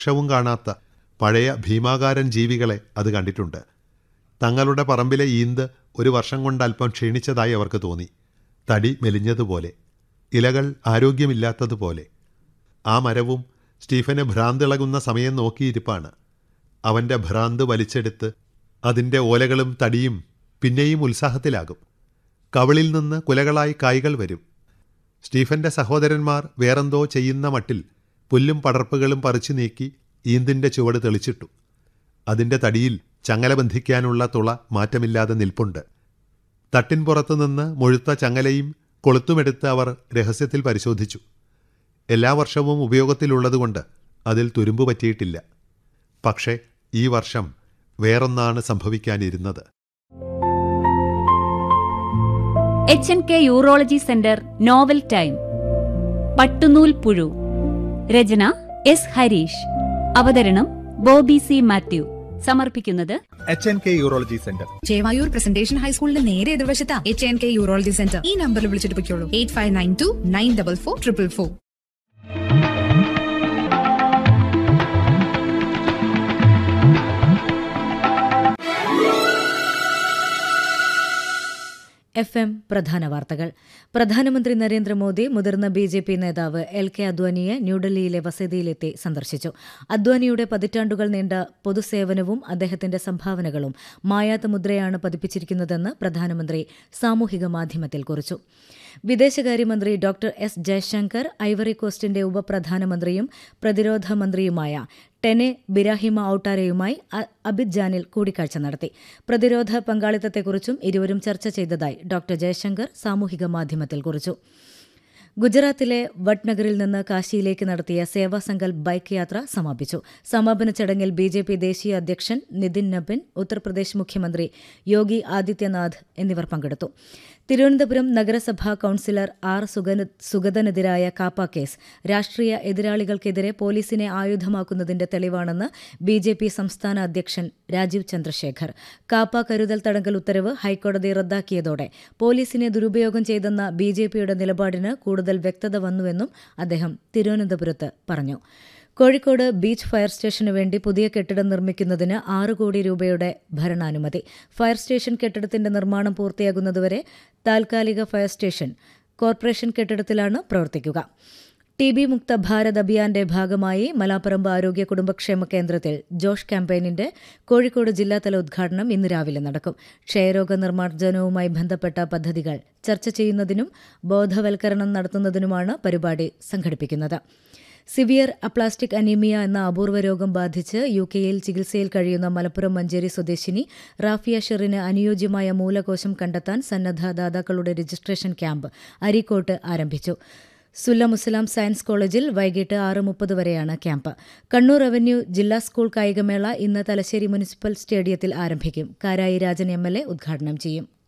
ക്ഷവും കാണാത്ത പഴയ ഭീമാകാരൻ ജീവികളെ അത് കണ്ടിട്ടുണ്ട് തങ്ങളുടെ പറമ്പിലെ ഈന്ത് ഒരു വർഷം കൊണ്ട് അല്പം ക്ഷീണിച്ചതായി അവർക്ക് തോന്നി തടി മെലിഞ്ഞതുപോലെ ഇലകൾ ആരോഗ്യമില്ലാത്തതുപോലെ ആ മരവും സ്റ്റീഫന് ഭ്രാന്തിളകുന്ന സമയം നോക്കിയിരിപ്പാണ് അവൻ്റെ ഭ്രാന്ത് വലിച്ചെടുത്ത് അതിൻ്റെ ഓലകളും തടിയും പിന്നെയും ഉത്സാഹത്തിലാകും കവിളിൽ നിന്ന് കുലകളായി കായ്കൾ വരും സ്റ്റീഫന്റെ സഹോദരന്മാർ വേറെന്തോ ചെയ്യുന്ന മട്ടിൽ പുല്ലും പടർപ്പുകളും പറിച്ചു നീക്കി ഈന്തിൻ്റെ ചുവട് തെളിച്ചിട്ടു അതിൻ്റെ തടിയിൽ ചങ്ങല ബന്ധിക്കാനുള്ള തുള മാറ്റമില്ലാതെ നിൽപ്പുണ്ട് തട്ടിൻ പുറത്തു നിന്ന് മുഴുത്ത ചങ്ങലയും കൊളുത്തുമെടുത്ത് അവർ രഹസ്യത്തിൽ പരിശോധിച്ചു എല്ലാ വർഷവും ഉപയോഗത്തിലുള്ളതുകൊണ്ട് അതിൽ തുരുമ്പ് പറ്റിയിട്ടില്ല പക്ഷേ ഈ വർഷം വേറൊന്നാണ് സംഭവിക്കാനിരുന്നത് H N K urology centre novel time പട്ടുനൂൽ പുഴു രചന എസ് ഹരീഷ് അവതരണം ബോബി സി മാത്യു സമർപ്പിക്കുന്നത് H N K urology centre Chevayur presentation ഹൈസ്കൂളിന്റെ നേരെ എതിർവശത്താ H N K urology centre ഈ നമ്പറിൽ വിളിച്ചിട്ട് പൊയ്ക്കോളൂ eight five nine two nine double four triple four F M പ്രധാന വാർത്തകൾ പ്രധാനമന്ത്രി നരേന്ദ്രമോദി മുതിർന്ന ബി ജെ പി നേതാവ് എൽ കെ അദ്വാനിയെ ന്യൂഡൽഹിയിലെ വസതിയിലെത്തി സന്ദർശിച്ചു അദ്വാനിയുടെ പതിറ്റാണ്ടുകൾ നീണ്ട പൊതുസേവനവും അദ്ദേഹത്തിന്റെ സംഭാവനകളും മായാത്ത മുദ്രയാണ് പതിപ്പിച്ചിരിക്കുന്നതെന്ന് പ്രധാനമന്ത്രി സാമൂഹിക മാധ്യമത്തിൽ കുറിച്ചു വിദേശകാര്യമന്ത്രി ഡോക്ടർ എസ് ജയശങ്കർ ഐവറി കോസ്റ്റിന്റെ ഉപപ്രധാനമന്ത്രിയും പ്രതിരോധ മന്ത്രിയുമായ ടെനെ ബിരാഹിമ ഔട്ടാരയുമായി അ- അബിദ്ജാനിൽ കൂടിക്കാഴ്ച നടത്തി പ്രതിരോധ പങ്കാളിത്തത്തെക്കുറിച്ചും ഇരുവരും ചർച്ച ചെയ്തതായി ഡോക്ടർ ജയശങ്കർ സാമൂഹിക മാധ്യമത്തിൽ കുറിച്ചു ഗുജറാത്തിലെ വട്നഗറിൽ നിന്ന് കാശിയിലേക്ക് നടത്തിയ സേവാ സങ്കൽപ് ബൈക്ക് യാത്ര സമാപിച്ചു സമാപന ചടങ്ങിൽ ബി ജെ പി ദേശീയ അധ്യക്ഷൻ നിതിൻ നബിൻ ഉത്തർപ്രദേശ് മുഖ്യമന്ത്രി യോഗി ആദിത്യനാഥ് എന്നിവർ പങ്കെടുത്തു തിരുവനന്തപുരം നഗരസഭാ കൌൺസിലർ ആർ സുഗന- സുഗതനെതിരായ കാപ്പ കേസ് രാഷ്ട്രീയ എതിരാളികൾക്കെതിരെ പോലീസിനെ ആയുധമാക്കുന്നതിന്റെ തെളിവാണെന്ന് ബി ജെ പി സംസ്ഥാന അധ്യക്ഷൻ രാജീവ് ചന്ദ്രശേഖർ കാപ്പ കരുതൽ തടങ്കൽ ഉത്തരവ് ഹൈക്കോടതി റദ്ദാക്കിയതോടെ പോലീസിനെ ദുരുപയോഗം ചെയ്തെന്ന ബി ജെ പിയുടെ നിലപാടിന് കൂടുതൽ വ്യക്തത വന്നുവെന്നും അദ്ദേഹം തിരുവനന്തപുരത്ത് പറഞ്ഞു കോഴിക്കോട് ബീച്ച് ഫയർ സ്റ്റേഷനു വേണ്ടി പുതിയ കെട്ടിടം നിർമ്മിക്കുന്നതിന് ആറ് കോടി രൂപയുടെ ഭരണാനുമതി ഫയർ സ്റ്റേഷൻ കെട്ടിടത്തിന്റെ നിർമ്മാണം പൂർത്തിയാകുന്നതുവരെ താൽക്കാലിക ഫയർ സ്റ്റേഷൻ കോർപ്പറേഷൻ കെട്ടിടത്തിലാണ് പ്രവർത്തിക്കുക ടി ബി മുക്ത ഭാരത് അഭിയാന്റെ ഭാഗമായി മലാപ്പറമ്പ് ആരോഗ്യ കുടുംബക്ഷേമ കേന്ദ്രത്തിൽ ജോഷ് ക്യാമ്പയിനിന്റെ കോഴിക്കോട് ജില്ലാതല ഉദ്ഘാടനം ഇന്ന് രാവിലെ നടക്കും ക്ഷയരോഗ നിർമ്മാർജ്ജനവുമായി ബന്ധപ്പെട്ട പദ്ധതികൾ ചർച്ച ചെയ്യുന്നതിനും ബോധവൽക്കരണം നടത്തുന്നതിനുമാണ് പരിപാടി സംഘടിപ്പിക്കുന്നത് സിവിയർ അപ്ലാസ്റ്റിക് അനീമിയ എന്ന അപൂർവ രോഗം ബാധിച്ച് യു കെയിൽ ചികിത്സയിൽ കഴിയുന്ന മലപ്പുറം മഞ്ചേരി സ്വദേശിനി റാഫിയ ഷെറിന് അനുയോജ്യമായ മൂലകോശം കണ്ടെത്താൻ സന്നദ്ധ ദാതാക്കളുടെ രജിസ്ട്രേഷൻ ക്യാമ്പ് അരീക്കോട്ട് ആരംഭിച്ചു സുല്ല മുസ്ലാം സയൻസ് കോളേജിൽ വൈകിട്ട് ആറ് മുപ്പത് വരെയാണ് ക്യാമ്പ് കണ്ണൂർ റവന്യൂ ജില്ലാ സ്കൂൾ കായികമേള ഇന്ന് തലശ്ശേരി മുനിസിപ്പൽ സ്റ്റേഡിയത്തിൽ ആരംഭിക്കും Karayi Rajan M L A ഉദ്ഘാടനം ചെയ്യും